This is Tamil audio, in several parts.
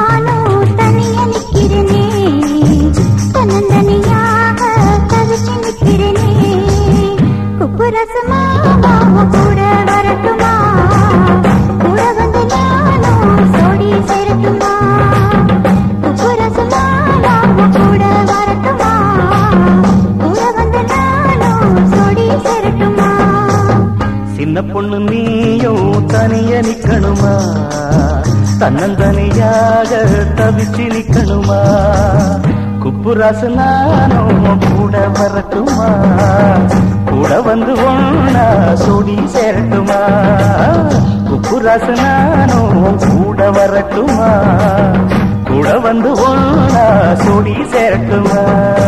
நானும் தனியா நிக்கிறேனே தன்னந்தனியாக தவிச்சு நிக்கிறேனே உப்பு ரசமா மாமா கூட வரட்டுமா கூட வந்து நானும் சோடி சேரட்டுமா உப்பு ரசமா மாமா கூட வரட்டுமா கூட வந்து நானும் சோடி சேரட்டுமா சின்ன பொண்ணு நீயும் தனிய நிக்கணுமா தன்னந்தனியாக தவிச்சு நிக்கணுமா குப்புராசு நானும் கூட வரட்டுமா கூட வந்து ஒண்ணா சோடி சேரட்டுமா குப்புராசு நானும் கூட வரட்டுமா கூட வந்து ஒண்ணா சோடி சேரட்டுமா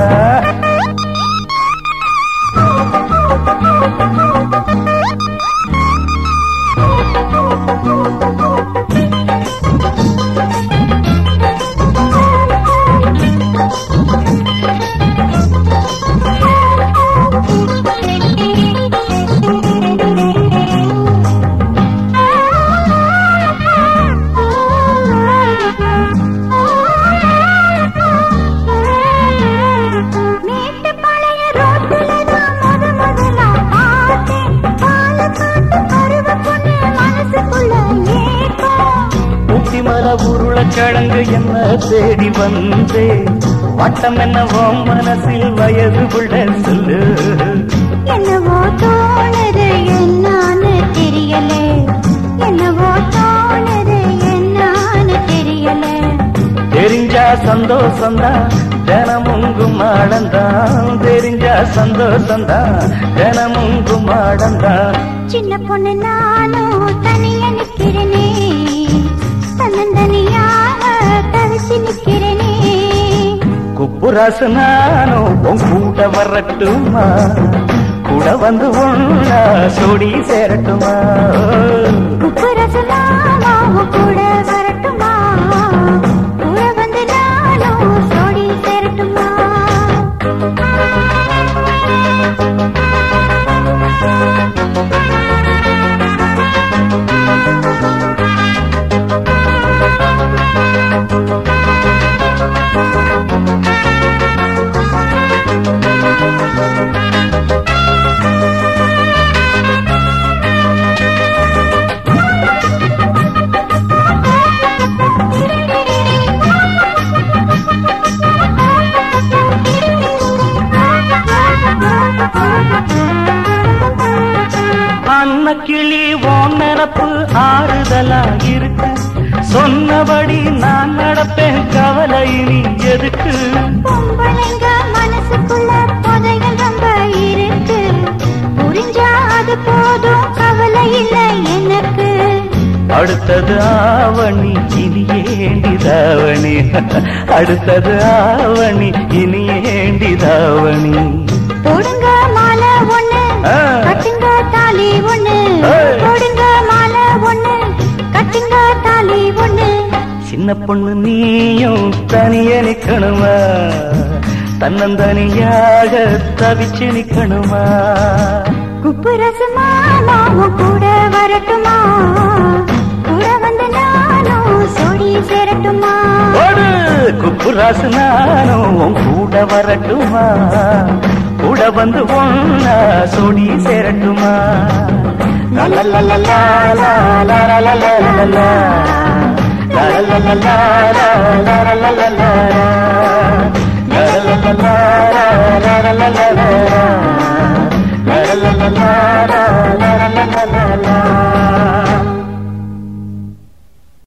மேட்டுப்பாளைய ரோட்டுல நான் முத முதலா பார்த்தேன். பாலக்காட்டு பருவ பொண்ணு மனசுக்குள்ள ஏக்கம். ஊட்டிமர உருளக்கிழங்கு என்ன தேடி வந்தே வட்டம் என்னவோ மனசில் வயது உள்ள சொல்லு என்னவோ தோணுது என்னான்னு தெரியல என்னவோ தோணுது என்னான்னு தெரியல தெரிஞ்சா சந்தோஷம்தான் தினமுங்கும் மாடந்தான் தெரிஞ்சா சந்தோஷம்தான் தினமுங்கும் மாடந்தான் சின்ன பொண்ணு நானும் தனிய நிக்கிறேனே தன்னந்தனியாக தவிச்சு நிக்கிறேனே குப்புராசு நானும் உன் கூட வரட்டுமா கூட வந்து ஒண்ணா சோடி சேரட்டுமா உப்பு ரசலாமா உன் கூட வரட்டுமா கூட வந்து நானும் சோடி சேரட்டுமா அன்ன கிளி ஓன் நினப்பு ஆறுதலா இருக்கு சொன்னபடி நான் நடப்பேன் கவலை இனி எதுக்கு பொம்பளைங்க மனசுக்குள்ள புதையல் ரொம்ப இருக்கு புரிஞ்சா அது போதும் கவலை இல்லை எனக்கு அடுத்தது ஆவணி இனி ஏண்டி தாவணி அடுத்தது ஆவணி இனி ஏண்டி தாவணி போடுங்க மாலை ஒண்ணு ஆ. கட்டுங்க தாலி ஒண்ணு ஏய். போடுங்க மாலை ஒண்ணு கட்டுங்க தாலி ஒண்ணு சின்ன பொண்ணு நீயும் தனிய நிக்கணுமா தன்னந்தனியாக தவிச்சு நிக்கணுமா உப்பு ரசமா மாவும் கூட வரட்டுமா கூட வந்து நானும் சோடி சேரட்டுமா ஓடு குப்புராசு நானும் உன் கூட வரட்டுமா கூட வந்து ஒன்னா சோடி சேரட்டுமா லா லா லா லா லா லா லா லா லா லா லா லா. லா லா லா லா லா லா லா லா லா லா.